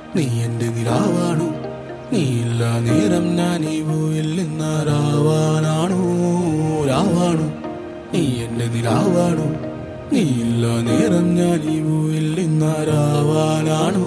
നീ എന്റെ നിലാവാണോ നീ ഇല്ല നേരം ഞാൻ ഈ ഭൂവിൽ നിന്നാരാവാനാണോ രാവാണോ നീ എന്റെ നിലാവാണോ നീ ഇല്ല നേരം ഞാൻ ഈ ഭൂവിൽ നിന്നാരാവാനാണോ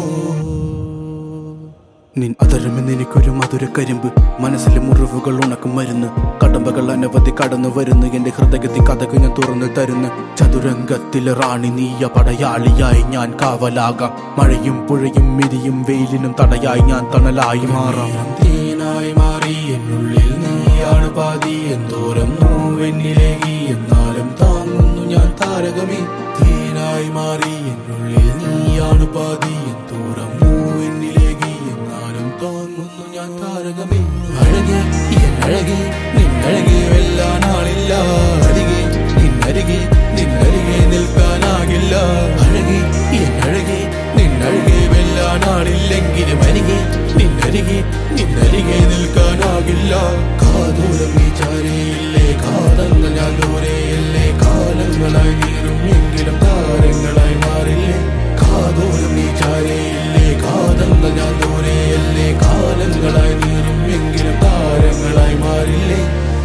നിൻ അതരമെന്ന് എനിക്കൊരു മധുര കരിമ്പ് മനസ്സിലെ മുറിവുകൾ ഉണക്കും മരുന്ന് കടമ്പകൾ അനവധി കടന്നു വരുന്നു എന്റെ ഹൃദയത്തിൽ കഥക് ഞാൻ തുറന്നു തരുന്നു ചതുരംഗത്തിലെ റാണി നീയ പടയാളിയായി ഞാൻ കാവലാകാം മഴയും പുഴയും മിരിയും വെയിലിനും തടയായി ഞാൻ തണലായി മാറാം നേരം തേനായി മാറി എന്നുള്ളിൽ നീയാണ് പാതി എന്തോരം നോവെന്നിലേകി എന്നാലും താങ്ങുന്നു ഞാൻ താരകമേ തേനായി മാറി എന്നുള്ളിൽ നീയാണ് പാതി എന്തോരം നോവെന്നിലേകി എന്നാലും താങ്ങുന്നു ഞാൻ താരകമേ അഴകെ എൻ അഴകെ നിന്നഴകെ വെല്ലാനാളില്ല അരികെ നിന്നരികെ നിന്നരികെ നിൽക്കാനാകില്ല അഴകെ എൻ അഴകെ നിന്നഴകെ വെല്ലാനാളില്ലെങ്കിലും അരികെ നിന്നരികെ നിന്നരികെ നിൽക്കാനാകില്ല കാതൂരം നീ ചാരയില്ലേ കാതങ്ങൾ ഞാൻ ദൂരെയല്ലേ കാലങ്ങളായി നീരും എങ്കിലും താരങ്ങളായി മാറില്ലേ കാതൂരം നീ ചാരയില്ലേ കാതങ്ങൾ ഞാൻ ദൂരെയല്ലേ കാലങ്ങളായി നീരും എങ്കിലും താരങ്ങളായി മാറില്ലേ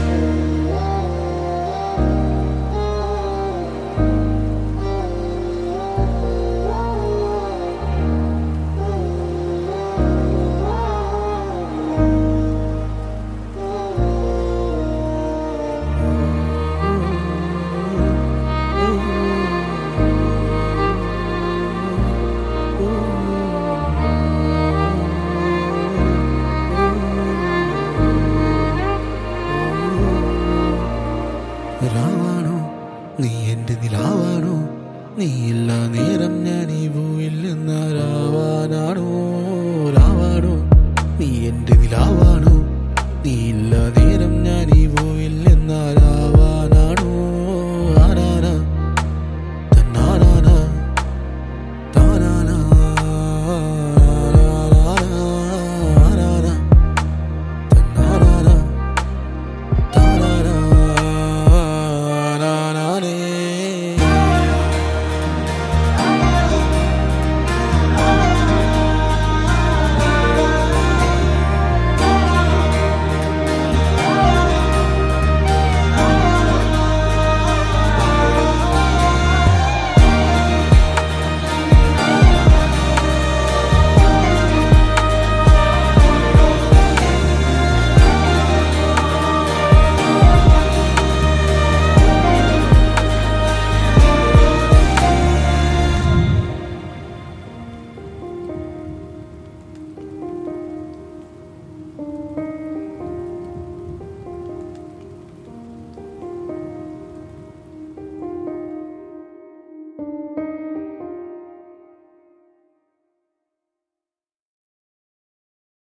രാവാണോ നീ എന്റെ നിലാവാണോ നീ ഇല്ല നേരം ഞാൻ ഈ ഭൂവിൽ നിന്നാരാവാനാണോ